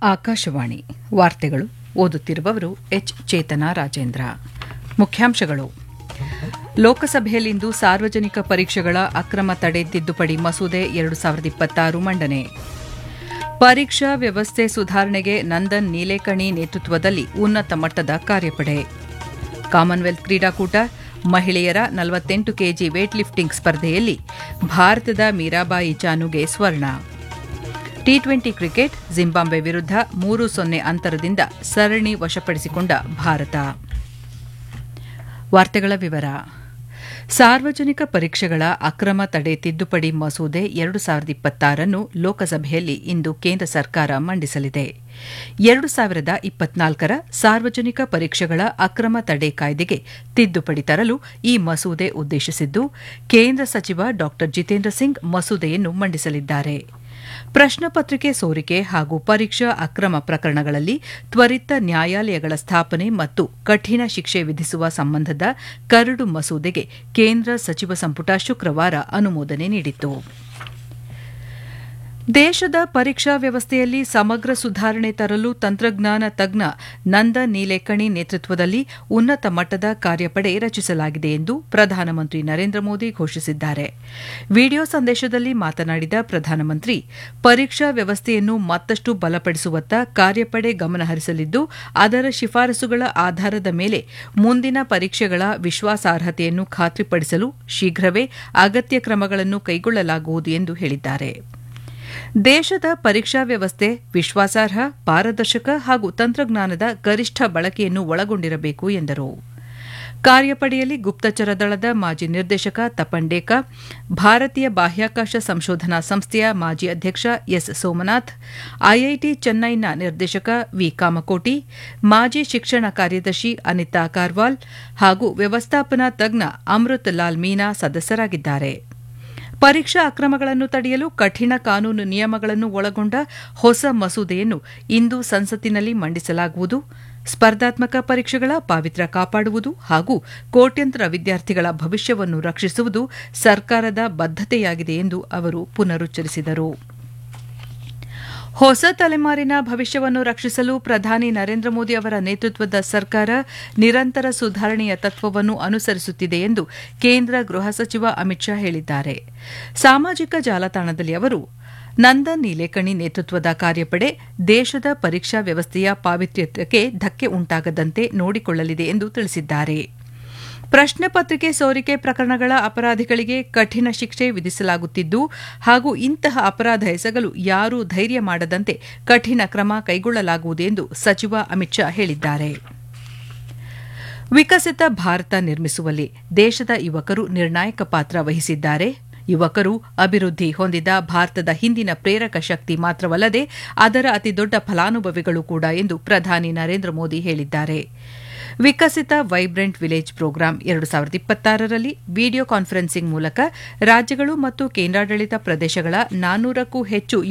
ಆಕಾಶವಾಣಿ ವಾರ್ತೆಗಳು ಓದುತ್ತಿರುವವರು ಎಚ್ ಚೇತನ ರಾಜೇಂದ್ರ ಮುಖ್ಯಾಂಶಗಳು ಲೋಕಸಭೆಯಲ್ಲಿಂದು ಸಾರ್ವಜನಿಕ ಪರೀಕ್ಷೆಗಳ ಅಕ್ರಮ ತಡೆ ತಿದ್ದುಪಡಿ ಮಸೂದೆ ಎರಡು ಸಾವಿರದ ಇಪ್ಪತ್ತಾರು ಮಂಡನೆ ಪರೀಕ್ಷಾ ವ್ಯವಸ್ಥೆ ಸುಧಾರಣೆಗೆ ನಂದನ್ ನೀಲೇಕಣಿ ನೇತೃತ್ವದಲ್ಲಿ ಉನ್ನತ ಮಟ್ಟದ ಕಾರ್ಯಪಡೆ ಕಾಮನ್ವೆಲ್ತ್ ಕ್ರೀಡಾಕೂಟ ಮಹಿಳೆಯರ ನಲವತ್ತೆಂಟು ಕೆಜಿ ವೇಟ್ ಲಿಫ್ಟಿಂಗ್ ಸ್ಪರ್ಧೆಯಲ್ಲಿ ಭಾರತದ ಮೀರಾಬಾಯಿ ಚಾನುಗೆ ಸ್ವರ್ಣ ಟಿ ಟ್ವೆಂಟಿ ಕ್ರಿಕೆಟ್ ಜಿಂಬಾಬ್ವೆ ವಿರುದ್ಧ ಮೂರು ಸೊನ್ನೆ ಅಂತರದಿಂದ ಸರಣಿ ವಶಪಡಿಸಿಕೊಂಡ ಭಾರತ ವಾರ್ತೆಗಳ ವಿವರ ಸಾರ್ವಜನಿಕ ಪರೀಕ್ಷೆಗಳ ಅಕ್ರಮ ತಡೆ ತಿದ್ದುಪಡಿ ಮಸೂದೆ ಎರಡು ಸಾವಿರದ ಇಪ್ಪತ್ತಾರನ್ನು ಲೋಕಸಭೆಯಲ್ಲಿ ಇಂದು ಕೇಂದ್ರ ಸರ್ಕಾರ ಮಂಡಿಸಲಿದೆ ಎರಡು ಸಾವಿರದ ಇಪ್ಪತ್ನಾಲ್ಕರ ಸಾರ್ವಜನಿಕ ಪರೀಕ್ಷೆಗಳ ಅಕ್ರಮ ತಡೆ ಕಾಯ್ದೆಗೆ ತಿದ್ದುಪಡಿ ತರಲು ಈ ಮಸೂದೆ ಉದ್ದೇಶಿಸಿದ್ದು ಕೇಂದ್ರ ಸಚಿವ ಡಾ ಜಿತೇಂದ್ರ ಸಿಂಗ್ ಮಸೂದೆಯನ್ನು ಮಂಡಿಸಲಿದ್ದಾರೆ ಪ್ರಶ್ನಪತ್ರಿಕೆ ಸೋರಿಕೆ ಹಾಗೂ ಪರೀಕ್ಷಾ ಅಕ್ರಮ ಪ್ರಕರಣಗಳಲ್ಲಿ ತ್ವರಿತ ನ್ಯಾಯಾಲಯಗಳ ಸ್ಥಾಪನೆ ಮತ್ತು ಕಠಿಣ ಶಿಕ್ಷೆ ವಿಧಿಸುವ ಸಂಬಂಧದ ಕರಡು ಮಸೂದೆಗೆ ಕೇಂದ್ರ ಸಚಿವ ಸಂಪುಟ ಶುಕ್ರವಾರ ಅನುಮೋದನೆ ನೀಡಿತು ದೇಶದ ಪರೀಕ್ಷಾ ವ್ಯವಸ್ಥೆಯಲ್ಲಿ ಸಮಗ್ರ ಸುಧಾರಣೆ ತರಲು ತಂತ್ರಜ್ಞಾನ ತಜ್ಞ ನಂದ ನೀಲೇಕಣಿ ನೇತೃತ್ವದಲ್ಲಿ ಉನ್ನತ ಮಟ್ಟದ ಕಾರ್ಯಪಡೆ ರಚಿಸಲಾಗಿದೆ ಎಂದು ಪ್ರಧಾನಮಂತ್ರಿ ನರೇಂದ್ರ ಮೋದಿ ಘೋಷಿಸಿದ್ದಾರೆ ವಿಡಿಯೋ ಸಂದೇಶದಲ್ಲಿ ಮಾತನಾಡಿದ ಪ್ರಧಾನಮಂತ್ರಿ ಪರೀಕ್ಷಾ ವ್ಯವಸ್ಥೆಯನ್ನು ಮತ್ತಷ್ಟು ಬಲಪಡಿಸುವತ್ತ ಕಾರ್ಯಪಡೆ ಗಮನಹರಿಸಲಿದ್ದು ಅದರ ಶಿಫಾರಸುಗಳ ಆಧಾರದ ಮೇಲೆ ಮುಂದಿನ ಪರೀಕ್ಷೆಗಳ ವಿಶ್ವಾಸಾರ್ಹತೆಯನ್ನು ಖಾತ್ರಿಪಡಿಸಲು ಶೀಘ್ರವೇ ಅಗತ್ಯ ಕ್ರಮಗಳನ್ನು ಕೈಗೊಳ್ಳಲಾಗುವುದು ಎಂದು ಹೇಳಿದ್ದಾರೆ ದೇಶದ ಪರೀಕ್ಷಾ ವ್ಯವಸ್ಥೆ ವಿಶ್ವಾಸಾರ್ಹ ಪಾರದರ್ಶಕ ಹಾಗೂ ತಂತ್ರಜ್ಞಾನದ ಗರಿಷ್ಠ ಬಳಕೆಯನ್ನು ಒಳಗೊಂಡಿರಬೇಕು ಎಂದರು ಕಾರ್ಯಪಡೆಯಲ್ಲಿ ಗುಪ್ತಚರ ದಳದ ಮಾಜಿ ನಿರ್ದೇಶಕ ತಪನ್ ಡೇಕಾ ಭಾರತೀಯ ಬಾಹ್ಯಾಕಾಶ ಸಂಶೋಧನಾ ಸಂಸ್ಥೆಯ ಮಾಜಿ ಅಧ್ಯಕ್ಷ ಎಸ್ ಸೋಮನಾಥ್ ಐಐಟಿ ಚೆನ್ನೈನ ನಿರ್ದೇಶಕ ವಿ ಕಾಮಕೋಟಿ ಮಾಜಿ ಶಿಕ್ಷಣ ಕಾರ್ಯದರ್ಶಿ ಅನಿತಾ ಕಾರ್ವಾಲ್ ಹಾಗೂ ವ್ಯವಸ್ಥಾಪನಾ ತಜ್ಞ ಅಮೃತ್ ಲಾಲ್ ಮೀನಾ ಸದಸ್ಯರಾಗಿದ್ದಾರೆ ಪರೀಕ್ಷಾ ಅಕ್ರಮಗಳನ್ನು ತಡೆಯಲು ಕಠಿಣ ಕಾನೂನು ನಿಯಮಗಳನ್ನು ಒಳಗೊಂಡ ಹೊಸ ಮಸೂದೆಯನ್ನು ಇಂದು ಸಂಸತ್ತಿನಲ್ಲಿ ಮಂಡಿಸಲಾಗುವುದು ಸ್ಪರ್ಧಾತ್ಮಕ ಪರೀಕ್ಷೆಗಳ ಪಾವಿತ್ರ್ಯ ಕಾಪಾಡುವುದು ಹಾಗೂ ಕೋಟ್ಯಂತರ ವಿದ್ಯಾರ್ಥಿಗಳ ಭವಿಷ್ಯವನ್ನು ರಕ್ಷಿಸುವುದು ಸರ್ಕಾರದ ಬದ್ದತೆಯಾಗಿದೆ ಎಂದು ಅವರು ಪುನರುಚ್ಚರಿಸಿದರು ಹೊಸ ತಲೆಮಾರಿನ ಭವಿಷ್ಯವನ್ನು ರಕ್ಷಿಸಲು ಪ್ರಧಾನಿ ನರೇಂದ್ರ ಮೋದಿ ಅವರ ನೇತೃತ್ವದ ಸರ್ಕಾರ ನಿರಂತರ ಸುಧಾರಣೆಯ ತತ್ವವನ್ನು ಅನುಸರಿಸುತ್ತಿದೆ ಎಂದು ಕೇಂದ್ರ ಗೃಹ ಸಚಿವ ಅಮಿತ್ ಶಾ ಹೇಳಿದ್ದಾರೆ ಸಾಮಾಜಿಕ ಜಾಲತಾಣದಲ್ಲಿ ಅವರು ನಂದನ್ ನೀಲೇಕಣಿ ನೇತೃತ್ವದ ಕಾರ್ಯಪಡೆ ದೇಶದ ಪರೀಕ್ಷಾ ವ್ಯವಸ್ಥೆಯ ಪಾವಿತ್ರ್ಯಕ್ಕೆ ಧಕ್ಕೆ ಉಂಟಾಗದಂತೆ ನೋಡಿಕೊಳ್ಳಲಿದೆ ಎಂದು ತಿಳಿಸಿದ್ದಾರೆ ಪ್ರಶ್ನೆ ಪತ್ರಿಕೆ ಸೋರಿಕೆ ಪ್ರಕರಣಗಳ ಅಪರಾಧಿಗಳಿಗೆ ಕಠಿಣ ಶಿಕ್ಷೆ ವಿಧಿಸಲಾಗುತ್ತಿದ್ದು ಹಾಗೂ ಇಂತಹ ಅಪರಾಧ ಎಸಗಲು ಯಾರೂ ಧೈರ್ಯ ಮಾಡದಂತೆ ಕಠಿಣ ಕ್ರಮ ಕೈಗೊಳ್ಳಲಾಗುವುದು ಎಂದು ಸಚಿವ ಅಮಿತ್ ಶಾ ಹೇಳಿದ್ದಾರೆ ವಿಕಸಿತ ಭಾರತ ನಿರ್ಮಿಸುವಲ್ಲಿ ದೇಶದ ಯುವಕರು ನಿರ್ಣಾಯಕ ಪಾತ್ರ ವಹಿಸಿದ್ದಾರೆ ಯುವಕರು ಅಭಿವೃದ್ಧಿ ಹೊಂದಿದ ಭಾರತದ ಹಿಂದಿನ ಪ್ರೇರಕ ಶಕ್ತಿ ಮಾತ್ರವಲ್ಲದೆ ಅದರ ಅತಿದೊಡ್ಡ ಫಲಾನುಭವಿಗಳು ಕೂಡ ಎಂದು ಪ್ರಧಾನಿ ನರೇಂದ್ರ ಮೋದಿ ಹೇಳಿದ್ದಾರೆ ವಿಕಸಿತ ವೈಬ್ರೆಂಟ್ ವಿಲೇಜ್ ಪ್ರೋಗ್ರಾಂ ಎರಡು ಸಾವಿರದ ಇಪ್ಪತ್ತಾರರಲ್ಲಿ ವಿಡಿಯೋ ಕಾನ್ಫರೆನ್ಸಿಂಗ್ ಮೂಲಕ ರಾಜ್ಯಗಳು ಮತ್ತು ಕೇಂದ್ರಾಡಳಿತ ಪ್ರದೇಶಗಳ ನಾನ್ನೂರಕ್ಕೂ ಹೆಚ್ಚು